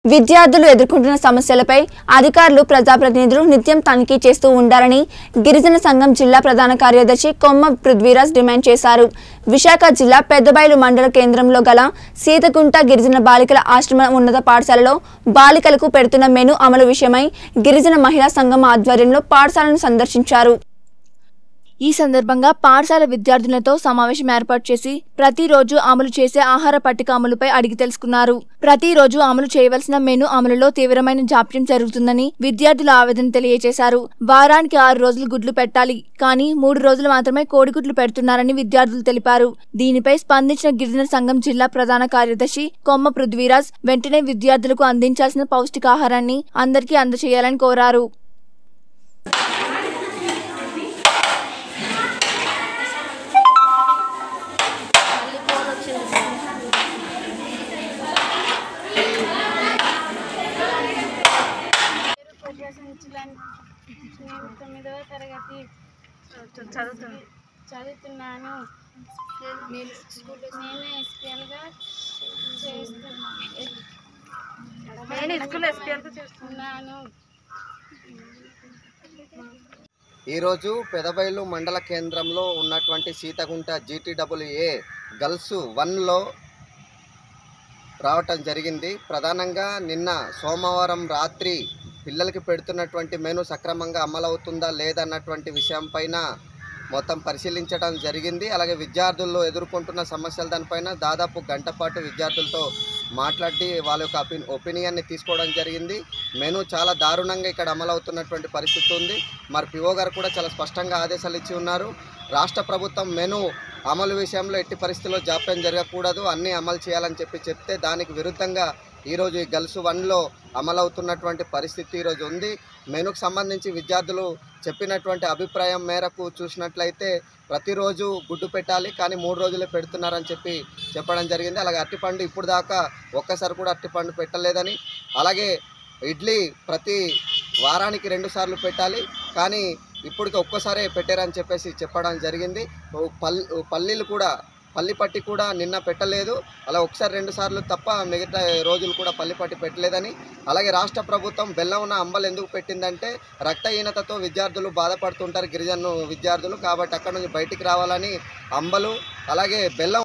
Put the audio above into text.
విద్యార్థులు ఎదుర్కొంటున్న సమస్యలపై అధికారులు ప్రజాప్రతినిధులు నిత్యం తనిఖీ చేస్తూ ఉండాలని గిరిజన సంఘం జిల్లా ప్రధాన కార్యదర్శి కొమ్మ పృథ్వీరాజ్ డిమాండ్ చేశారు విశాఖ జిల్లా పెద్దబయలు మండల కేంద్రంలో గల సీతగుంట గిరిజన బాలికల ఆశ్రమ ఉన్నత పాఠశాలలో బాలికలకు పెడుతున్న మెను అమలు విషయమై గిరిజన మహిళా సంఘం ఆధ్వర్యంలో పాఠశాలను సందర్శించారు ఈ సందర్భంగా పాఠశాల విద్యార్థులతో సమావేశం ఏర్పాటు చేసి ప్రతిరోజు అమలు చేసే ఆహార పట్టిక అమలుపై అడిగి తెలుసుకున్నారు ప్రతిరోజు అమలు చేయవలసిన మెను అమలులో తీవ్రమైన జాప్యం జరుగుతుందని విద్యార్థుల ఆవేదన తెలియజేశారు వారానికి ఆరు రోజులు గుడ్లు పెట్టాలి కానీ మూడు రోజులు మాత్రమే కోడిగుడ్లు పెడుతున్నారని విద్యార్థులు తెలిపారు దీనిపై స్పందించిన గిరిజన సంఘం జిల్లా ప్రధాన కార్యదర్శి కొమ్మ పృథ్వీరాజ్ వెంటనే విద్యార్థులకు అందించాల్సిన పౌష్టికాహారాన్ని అందరికీ అందజేయాలని కోరారు ప్రశంసలను నేను తొమ్మిదవ తరగతి చదువుతున్నాను నేను ఎస్పీఎల్గా చేస్తున్నాను ఈరోజు పెదబైలు మండల కేంద్రంలో ఉన్నటువంటి సీతగుంట జీటీడబ్ల్యూఏ గర్ల్స్ వన్లో రావటం జరిగింది ప్రధానంగా నిన్న సోమవారం రాత్రి పిల్లలకి పెడుతున్నటువంటి మెను సక్రమంగా అమలవుతుందా లేదన్నటువంటి విషయం పైన మొత్తం పరిశీలించడం జరిగింది అలాగే విద్యార్థుల్లో ఎదుర్కొంటున్న సమస్యల దానిపైన దాదాపు గంట పాటు విద్యార్థులతో మాట్లాడి వాళ్ళ యొక్క ఒపి ఒపీనియన్ని తీసుకోవడం జరిగింది మెను చాలా దారుణంగా ఇక్కడ అమలవుతున్నటువంటి పరిస్థితి ఉంది మరి పిఓ గారు కూడా చాలా స్పష్టంగా ఆదేశాలు ఇచ్చి ఉన్నారు రాష్ట్ర ప్రభుత్వం మెను అమలు విషయంలో ఎట్టి పరిస్థితుల్లో జాప్యం జరగకూడదు అన్నీ అమలు చేయాలని చెప్పి చెప్తే దానికి విరుద్ధంగా ఈరోజు ఈ గర్ల్స్ వన్లో అమలవుతున్నటువంటి పరిస్థితి ఈరోజు ఉంది మెనుకు సంబంధించి విద్యార్థులు చెప్పినటువంటి అభిప్రాయం మేరకు చూసినట్లయితే ప్రతిరోజు గుడ్డు పెట్టాలి కానీ మూడు రోజులే పెడుతున్నారని చెప్పి చెప్పడం జరిగింది అలాగే అరటిపండు ఇప్పుడు దాకా ఒక్కసారి కూడా అరటిపండు పెట్టలేదని అలాగే ఇడ్లీ ప్రతి వారానికి రెండు సార్లు పెట్టాలి కానీ ఇప్పటికి ఒక్కసారే పెట్టారని చెప్పేసి చెప్పడం జరిగింది ఓ పల్ ఓ పల్లీలు కూడా పల్లి పట్టి కూడా నిన్న పెట్టలేదు అలా ఒకసారి రెండు సార్లు తప్ప మిగతా రోజులు కూడా పల్లి పట్టి పెట్టలేదని అలాగే రాష్ట్ర ప్రభుత్వం బెల్లం ఉన్న అంబలు ఎందుకు పెట్టిందంటే రక్తహీనతతో విద్యార్థులు బాధపడుతుంటారు గిరిజన విద్యార్థులు కాబట్టి అక్కడ నుంచి బయటికి రావాలని అంబలు అలాగే బెల్లం